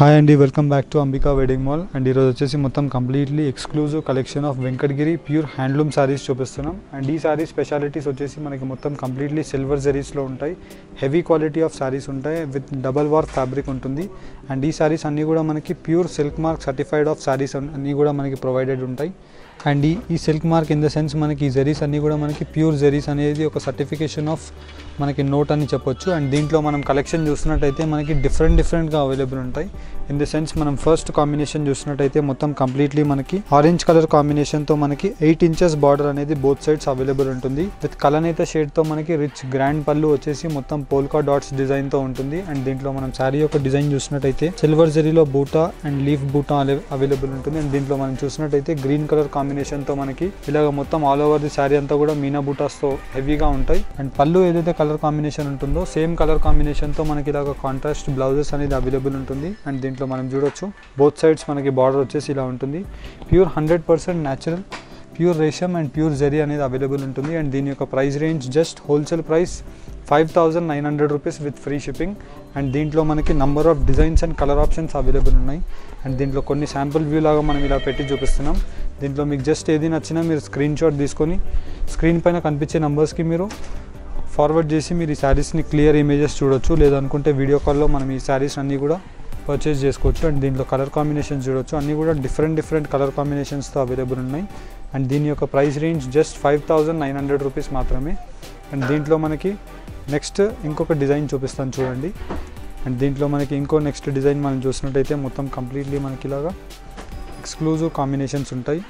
hi అండి welcome back to Ambika wedding mall and ఈరోజు వచ్చేసి మొత్తం completely exclusive collection of Venkatagiri pure handloom saris చూపిస్తున్నాం అండ్ ఈ శారీ స్పెషాలిటీస్ వచ్చేసి మనకి మొత్తం కంప్లీట్లీ సిల్వర్ జరీస్లో ఉంటాయి హెవీ క్వాలిటీ ఆఫ్ శారీస్ ఉంటాయి విత్ డబల్ వార్ ఫ్యాబ్రిక్ ఉంటుంది అండ్ ఈ శారీస్ అన్నీ కూడా మనకి pure silk mark certified of saris అన్నీ కూడా మనకి ప్రొవైడెడ్ ఉంటాయి అండ్ ఈ ఈ సిల్క్ మార్క్ ఇన్ ద సెన్స్ మనకి ఈ జరీస్ అన్నీ కూడా మనకి ప్యూర్ జరీస్ అనేది ఒక సర్టిఫికేషన్ ఆఫ్ మనకి నోట్ అని చెప్పొచ్చు అండ్ దీంట్లో మనం కలెక్షన్ చూసినట్టయితే మనకి డిఫరెంట్ డిఫరెంట్గా అవైలబుల్ ఉంటాయి ఇన్ ద సెన్స్ మనం ఫస్ట్ కాంబినేషన్ చూసినట్టయితే మొత్తం కంప్లీట్లీ మనకి ఆరెంజ్ కలర్ కాంబినేషన్తో మనకి ఎయిట్ ఇంచెస్ బార్డర్ అనేది బోత్ సైడ్స్ అవైలబుల్ ఉంటుంది విత్ కలనేత షేడ్తో మనకి రిచ్ గ్రాండ్ పళ్ళు వచ్చేసి మొత్తం పోల్కా డాట్స్ డిజైన్తో ఉంటుంది అండ్ దీంట్లో మనం శారీ యొక్క డిజైన్ చూసినట్టయితే సిల్వర్ జరీలో buta and leaf buta available ఉంటుంది అండ్ దీంట్లో మనం చూసినట్టయితే గ్రీన్ కలర్ కాంబినేషన్తో మనకి ఇలాగ మొత్తం ఆల్ ఓవర్ ది శారీ అంతా కూడా మీనా బూటాస్తో హెవీగా ఉంటాయి అండ్ పళ్ళు ఏదైతే కలర్ కాంబినేషన్ ఉంటుందో సేమ్ కలర్ కాంబినేషన్తో మనకి ఇలాగ కాంట్రాస్ట్ బ్లౌజెస్ అనేది అవైలబుల్ ఉంటుంది అండ్ దీంట్లో మనం చూడొచ్చు బోత్ సైడ్స్ మనకి బార్డర్ వచ్చేసి ఇలా ఉంటుంది pure hundred percent natural pure రేషమ్ అండ్ ప్యూర్ జరీ అనేది అవైలబుల్ ఉంటుంది అండ్ దీని యొక్క price range just wholesale price five thousand nine hundred rupees with free shipping and దీంట్లో మనకి number of designs and colour options available ఉన్నాయి అండ్ దీంట్లో కొన్ని శాంపుల్ వ్యూ లాగా మనం ఇలా పెట్టి చూపిస్తున్నాం దీంట్లో మీకు జస్ట్ ఏది నచ్చినా మీరు స్క్రీన్ షాట్ తీసుకొని స్క్రీన్ పైన కనిపించే నెంబర్స్కి మీరు ఫార్వర్డ్ చేసి మీరు ఈ శారీస్ని క్లియర్ ఇమేజెస్ చూడొచ్చు లేదనుకుంటే వీడియో కాల్లో మనం ఈ శారీస్ అన్నీ కూడా పర్చేస్ చేసుకోవచ్చు అండ్ దీంట్లో కలర్ కాంబినేషన్స్ చూడొచ్చు అన్నీ కూడా డిఫరెంట్ డిఫరెంట్ కలర్ కాంబినేషన్స్తో అవైలబుల్ ఉన్నాయి అండ్ దీని యొక్క price range just five thousand nine hundred rupees మాత్రమే అండ్ దీంట్లో మనకి నెక్స్ట్ ఇంకొక డిజైన్ చూపిస్తాను చూడండి అండ్ దీంట్లో మనకి ఇంకో నెక్స్ట్ డిజైన్ మనం చూసినట్టయితే మొత్తం కంప్లీట్లీ మనకి ఇలాగా ఎక్స్క్లూజివ్ కాంబినేషన్స్ ఉంటాయి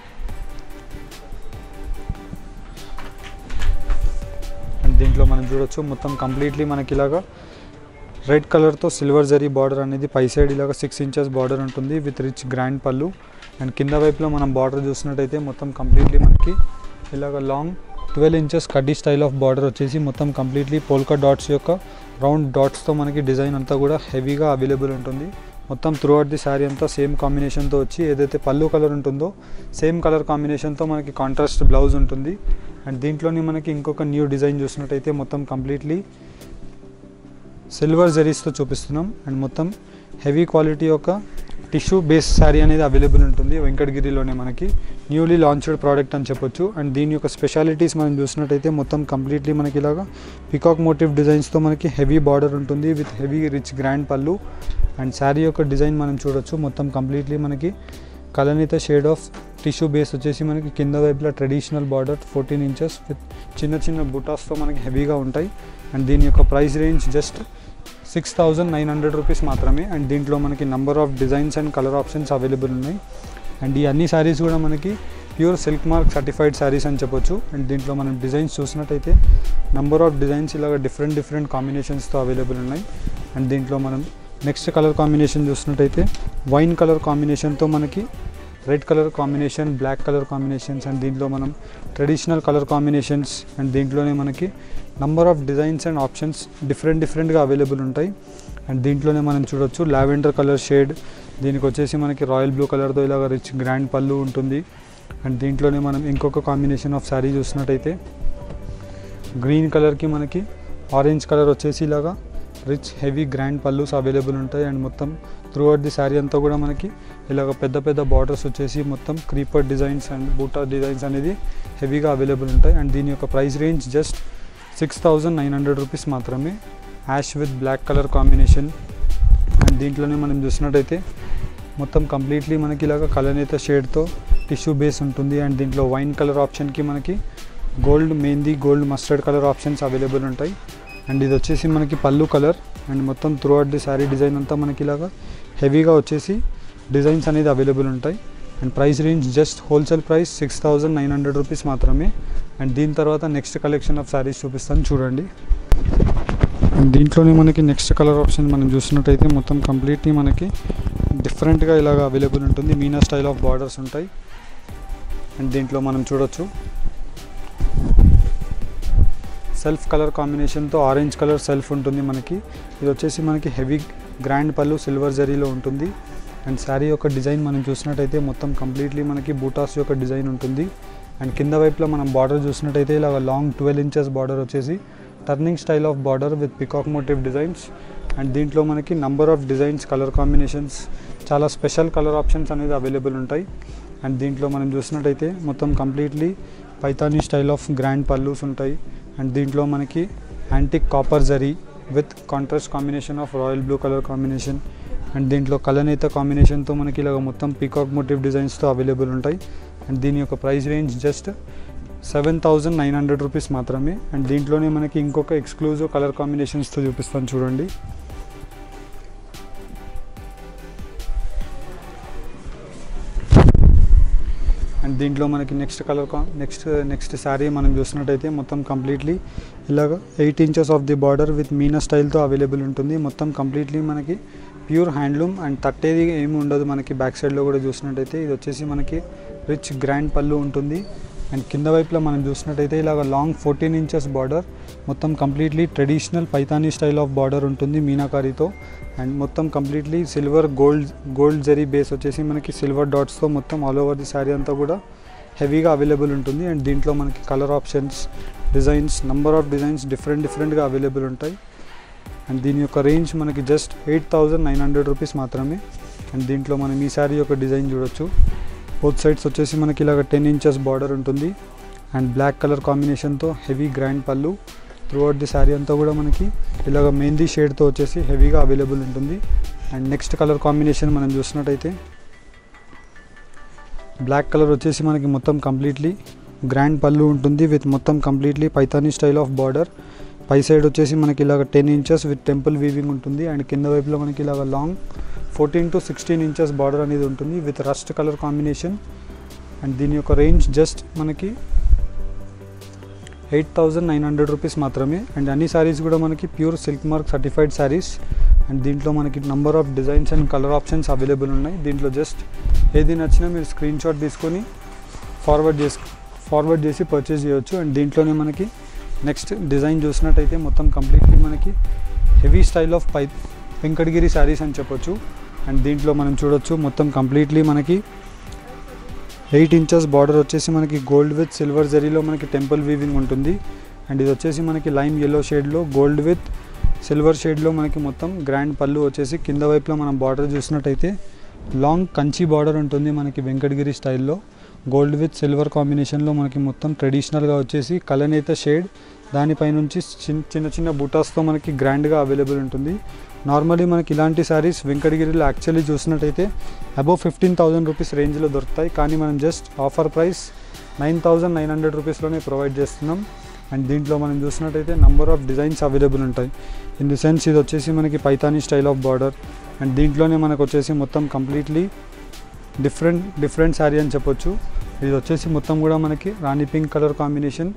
అండ్ దీంట్లో మనం చూడొచ్చు మొత్తం కంప్లీట్లీ మనకి ఇలాగా రెడ్ కలర్తో సిల్వర్ జరీ బార్డర్ అనేది పై సైడ్ ఇలాగ సిక్స్ ఇంచెస్ బార్డర్ ఉంటుంది with rich grand pallu and కింద వైపులో మనం బార్డర్ చూసినట్టయితే మొత్తం కంప్లీట్లీ మనకి ఇలాగ లాంగ్ ట్వెల్వ్ ఇంచెస్ కడ్డీ స్టైల్ ఆఫ్ బార్డర్ వచ్చేసి మొత్తం కంప్లీట్లీ పోల్కా డాట్స్ యొక్క రౌండ్ డాట్స్తో మనకి డిజైన్ అంతా కూడా హెవీగా అవైలబుల్ ఉంటుంది మొత్తం త్రూ అవుట్ ది శారీ అంతా సేమ్ కాంబినేషన్తో వచ్చి ఏదైతే పళ్ళు కలర్ ఉంటుందో సేమ్ కలర్ కాంబినేషన్తో మనకి కాంట్రాస్ట్ బ్లౌజ్ ఉంటుంది అండ్ దీంట్లోని మనకి ఇంకొక న్యూ డిజైన్ చూసినట్టయితే మొత్తం కంప్లీట్లీ సిల్వర్ జరీస్తో చూపిస్తున్నాం అండ్ మొత్తం హెవీ క్వాలిటీ యొక్క టిష్యూ బేస్ శారీ అనేది అవైలబుల్ ఉంటుంది వెంకటగిరిలోనే మనకి న్యూలీ లాంచ్డ్ ప్రోడక్ట్ అని చెప్పొచ్చు అండ్ దీని యొక్క స్పెషాలిటీస్ మనం చూసినట్టయితే మొత్తం కంప్లీట్లీ మనకి ఇలాగా పికాక్ మోటివ్ డిజైన్స్తో మనకి హెవీ బార్డర్ ఉంటుంది with heavy rich grand pallu and sari యొక్క డిజైన్ మనం చూడొచ్చు మొత్తం కంప్లీట్లీ మనకి కలనిత షేడ్ ఆఫ్ టిష్యూ బేస్ వచ్చేసి మనకి కింద వైపులా traditional border fourteen inches with చిన్న చిన్న బుటాస్తో మనకి హెవీగా ఉంటాయి అండ్ దీని యొక్క price range just six thousand nine hundred rupees మాత్రమే అండ్ దీంట్లో మనకి number of designs and colour options available ఉన్నాయి అండ్ ఈ అన్ని శారీస్ కూడా మనకి pure silk mark certified saris అని చెప్పొచ్చు అండ్ దీంట్లో మనం డిజైన్స్ చూసినట్టయితే నంబర్ ఆఫ్ డిజైన్స్ ఇలాగ డిఫరెంట్ డిఫరెంట్ కాంబినేషన్స్తో అవైలబుల్ ఉన్నాయి అండ్ దీంట్లో మనం నెక్స్ట్ కలర్ కాంబినేషన్ చూసినట్టయితే వైన్ కలర్ కాంబినేషన్తో మనకి red colour combination black colour combinations and దీంట్లో మనం ట్రెడిషనల్ కలర్ కాంబినేషన్స్ అండ్ దీంట్లోనే మనకి number of designs and options different డిఫరెంట్గా అవైలబుల్ ఉంటాయి అండ్ దీంట్లోనే మనం చూడొచ్చు లావెండర్ కలర్ షేడ్ దీనికి వచ్చేసి మనకి రాయల్ బ్లూ కలర్తో ఇలాగ రిచ్ గ్రాండ్ పళ్ళు ఉంటుంది అండ్ దీంట్లోనే మనం ఇంకొక కాంబినేషన్ ఆఫ్ శారీ చూసినట్టయితే గ్రీన్ కలర్కి మనకి ఆరెంజ్ కలర్ వచ్చేసి ఇలాగా rich heavy grand pallus available ఉంటాయి అండ్ మొత్తం త్రూ అవుట్ ది శారీ అంతా కూడా మనకి ఇలాగ పెద్ద పెద్ద బార్డర్స్ వచ్చేసి మొత్తం creeper designs and buta designs అనేది హెవీగా అవైలబుల్ ఉంటాయి అండ్ దీని యొక్క price range just six thousand nine hundred rupees మాత్రమే ash with black colour combination and దీంట్లోనే మనం చూసినట్టయితే మొత్తం కంప్లీట్లీ మనకి ఇలాగ కలనేత షేడ్తో టిష్యూ బేస్ ఉంటుంది అండ్ దీంట్లో వైన్ కలర్ ఆప్షన్కి మనకి gold mehndi gold mustard colour options available ఉంటాయి అండ్ ఇది వచ్చేసి మనకి పళ్ళు కలర్ అండ్ మొత్తం throughout the sari design అంతా మనకి ఇలాగా హెవీగా వచ్చేసి డిజైన్స్ అనేది అవైలబుల్ ఉంటాయి and price range just wholesale price six thousand nine hundred rupees మాత్రమే అండ్ దీని తర్వాత నెక్స్ట్ కలెక్షన్ ఆఫ్ శారీస్ చూపిస్తాను చూడండి అండ్ దీంట్లోనే మనకి నెక్స్ట్ కలర్ ఆప్షన్ మనం చూసినట్టయితే మొత్తం కంప్లీట్లీ మనకి డిఫరెంట్గా ఇలాగ అవైలబుల్ ఉంటుంది మీనా స్టైల్ ఆఫ్ బార్డర్స్ ఉంటాయి అండ్ దీంట్లో మనం చూడొచ్చు సెల్ఫ్ కలర్ కాంబినేషన్తో ఆరెంజ్ కలర్ సెల్ఫ్ ఉంటుంది మనకి ఇది వచ్చేసి మనకి హెవీ గ్రాండ్ పళ్ళు సిల్వర్ జరీలో ఉంటుంది అండ్ శారీ యొక్క డిజైన్ మనం చూసినట్టయితే మొత్తం కంప్లీట్లీ మనకి బూటాస్ యొక్క డిజైన్ ఉంటుంది అండ్ కింద వైపులో మనం బార్డర్ చూసినట్టయితే ఇలా లాంగ్ ట్వెల్వ్ ఇంచెస్ బార్డర్ వచ్చేసి turning style of border with peacock motif designs and దీంట్లో మనకి number of designs colour combinations చాలా స్పెషల్ కలర్ ఆప్షన్స్ అనేది అవైలబుల్ ఉంటాయి అండ్ దీంట్లో మనం చూసినట్టయితే మొత్తం completely Paithani style of grand pallus ఉంటాయి అండ్ దీంట్లో మనకి antique copper zari with contrast combination of royal blue colour combination and దీంట్లో కలనేత కాంబినేషన్తో మనకి ఇలాగ మొత్తం పీకాక్ మోటివ్ డిజైన్స్తో అవైలబుల్ ఉంటాయి అండ్ దీని యొక్క price range just seven thousand nine hundred rupees మాత్రమే అండ్ దీంట్లోనే మనకి ఇంకొక ఎక్స్క్లూజివ్ కలర్ కాంబినేషన్స్తో చూపిస్తాను చూడండి అండ్ దీంట్లో మనకి నెక్స్ట్ కలర్ కా నెక్స్ట్ నెక్స్ట్ శారీ మనం చూసినట్టయితే మొత్తం కంప్లీట్లీ ఇలాగ eight inches of the border with meena స్టైల్తో అవైలబుల్ ఉంటుంది మొత్తం కంప్లీట్లీ మనకి ప్యూర్ హ్యాండ్లూమ్ అండ్ తట్టేది ఏమి ఉండదు మనకి బ్యాక్ సైడ్లో కూడా చూసినట్టయితే ఇది వచ్చేసి మనకి రిచ్ గ్రాండ్ పళ్ళు ఉంటుంది అండ్ కింద వైపులో మనం చూసినట్టయితే ఇలాగ లాంగ్ ఫోర్టీన్ ఇంచెస్ బార్డర్ మొత్తం completely traditional Paithani style of border ఉంటుంది మీనాకారీతో అండ్ మొత్తం completely silver gold gold zari base వచ్చేసి మనకి సిల్వర్ డాట్స్తో మొత్తం ఆల్ ఓవర్ ది శారీ అంతా కూడా హెవీగా అవైలబుల్ ఉంటుంది అండ్ దీంట్లో మనకి colour options designs number of designs different డిఫరెంట్గా అవైలబుల్ ఉంటాయి అండ్ దీని యొక్క రేంజ్ మనకి just eight thousand nine hundred rupees మాత్రమే అండ్ దీంట్లో మనం ఈ శారీ యొక్క డిజైన్ చూడొచ్చు బోత్ సైడ్స్ వచ్చేసి మనకి ఇలాగ టెన్ ఇంచెస్ బార్డర్ ఉంటుంది అండ్ బ్లాక్ కలర్ కాంబినేషన్తో heavy grand pallu throughout the sari అంతా కూడా మనకి ఇలాగ మెహందీ షేడ్తో వచ్చేసి హెవీగా అవైలబుల్ ఉంటుంది అండ్ నెక్స్ట్ కలర్ కాంబినేషన్ మనం చూసినట్టయితే బ్లాక్ కలర్ వచ్చేసి మనకి మొత్తం కంప్లీట్లీ గ్రాండ్ పళ్ళు ఉంటుంది విత్ మొత్తం completely Paithani style of border పై సైడ్ వచ్చేసి మనకి ఇలాగ ten inches with temple weaving ఉంటుంది అండ్ కింద వైపులో మనకి ఇలాగ long fourteen to sixteen inches border అనేది ఉంటుంది with rust colour combination and దీని యొక్క రేంజ్ జస్ట్ మనకి eight thousand nine hundred rupees మాత్రమే అండ్ అన్ని శారీస్ కూడా మనకి pure silk mark certified saris and దీంట్లో మనకి number of designs and colour options available ఉన్నాయి దీంట్లో జస్ట్ ఏది నచ్చినా మీరు స్క్రీన్ షాట్ తీసుకొని ఫార్వర్డ్ చేసి ఫార్వర్డ్ చేసి పర్చేస్ చేయొచ్చు అండ్ దీంట్లోనే మనకి నెక్స్ట్ డిజైన్ చూసినట్టయితే మొత్తం కంప్లీట్లీ మనకి హెవీ స్టైల్ ఆఫ్ పై వెంకటగిరి శారీస్ అని చెప్పొచ్చు అండ్ దీంట్లో మనం చూడొచ్చు మొత్తం కంప్లీట్లీ మనకి ఎయిట్ ఇంచెస్ బార్డర్ వచ్చేసి మనకి గోల్డ్ విత్ సిల్వర్ జరీలో మనకి టెంపుల్ వీవింగ్ ఉంటుంది అండ్ ఇది వచ్చేసి మనకి లైమ్ ఎల్లో షేడ్లో గోల్డ్ విత్ సిల్వర్ షేడ్లో మనకి మొత్తం గ్రాండ్ పళ్ళు వచ్చేసి కింద వైపులో మనం బార్డర్ చూసినట్టయితే లాంగ్ కంచి బార్డర్ ఉంటుంది మనకి వెంకటగిరి స్టైల్లో గోల్డ్ విత్ సిల్వర్ కాంబినేషన్లో మనకి మొత్తం ట్రెడిషనల్గా వచ్చేసి కలనేత షేడ్ దానిపైనుంచి చిన్న చిన్న చిన్న బుటాస్తో మనకి గ్రాండ్గా అవైలబుల్ ఉంటుంది నార్మలీ మనకి ఇలాంటి శారీస్ వెంకటగిరిలో యాక్చువల్లీ చూసినట్టయితే అబౌవ్ ఫిఫ్టీన్ థౌజండ్ రూపీస్ రేంజ్లో దొరుకుతాయి కానీ మనం just offer price nine thousand nine hundred రూపీస్లోనే ప్రొవైడ్ చేస్తున్నాం అండ్ దీంట్లో మనం చూసినట్టయితే నంబర్ ఆఫ్ డిజైన్స్ అవైలబుల్ ఉంటాయి ఇన్ ది సెన్స్ ఇది వచ్చేసి మనకి Paithani style of border and దీంట్లోనే మనకు వచ్చేసి మొత్తం కంప్లీట్లీ డిఫరెంట్ డిఫరెంట్ శారీ అని చెప్పొచ్చు ఇది వచ్చేసి మొత్తం కూడా మనకి rani pink colour combination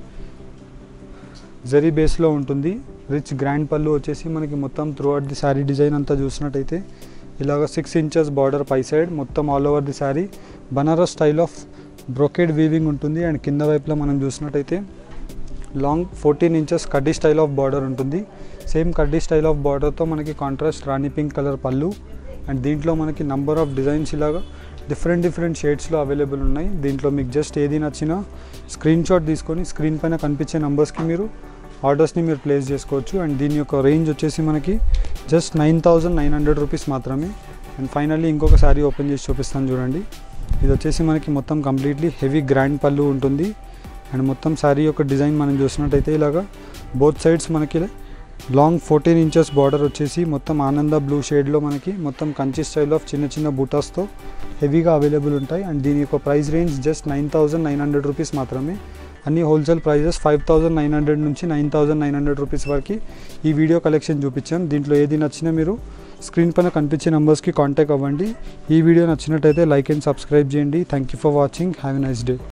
zari బేస్లో ఉంటుంది రిచ్ గ్రాండ్ పళ్ళు వచ్చేసి మనకి మొత్తం throughout the sari design అంతా చూసినట్టయితే ఇలాగ సిక్స్ ఇంచెస్ బార్డర్ పై సైడ్ మొత్తం all over the sari Banaras style of brocade weaving ఉంటుంది అండ్ కింద వైపులో మనం చూసినట్టయితే లాంగ్ ఫోర్టీన్ ఇంచెస్ కడ్డీ స్టైల్ ఆఫ్ బార్డర్ ఉంటుంది సేమ్ కడ్డీ స్టైల్ ఆఫ్ బార్డర్తో మనకి contrast rani pink colour pallu and దీంట్లో మనకి నంబర్ ఆఫ్ డిజైన్స్ ఇలాగా డిఫరెంట్ డిఫరెంట్ షేడ్స్లో అవైలబుల్ ఉన్నాయి దీంట్లో మీకు జస్ట్ ఏది నచ్చినా స్క్రీన్ షాట్ తీసుకొని స్క్రీన్ పైన కనిపించే నెంబర్స్కి మీరు ఆర్డర్స్ని మీరు ప్లేస్ చేసుకోవచ్చు అండ్ దీని యొక్క రేంజ్ వచ్చేసి మనకి just nine thousand nine hundred rupees మాత్రమే అండ్ ఫైనల్లీ ఇంకొక శారీ ఓపెన్ చేసి చూపిస్తాను చూడండి ఇది వచ్చేసి మనకి మొత్తం కంప్లీట్లీ హెవీ గ్రాండ్ పళ్ళు ఉంటుంది అండ్ మొత్తం శారీ యొక్క డిజైన్ మనం చూసినట్టయితే ఇలాగా బోత్ సైడ్స్ మనకి లాంగ్ ఫోర్టీన్ ఇంచెస్ బార్డర్ వచ్చేసి మొత్తం ఆనంద బ్లూ షేడ్లో మనకి మొత్తం కంచి స్టైల్ ఆఫ్ చిన్న చిన్న బూటాస్తో హెవీగా అవైలబుల్ ఉంటాయి అండ్ దీని యొక్క price range just nine thousand nine hundred rupees మాత్రమే అన్ని wholesale prices five thousand nine hundred నుంచి nine thousand nine hundred rupees వరకు ఈ వీడియో కలెక్షన్ చూపించాం దీంట్లో ఏది నచ్చినా మీరు స్క్రీన్ పైన కనిపించే నెంబర్స్కి కాంటాక్ట్ అవ్వండి ఈ వీడియో నచ్చినట్టయితే లైక్ అండ్ సబ్స్క్రైబ్ చేయండి thank you for watching have a nice day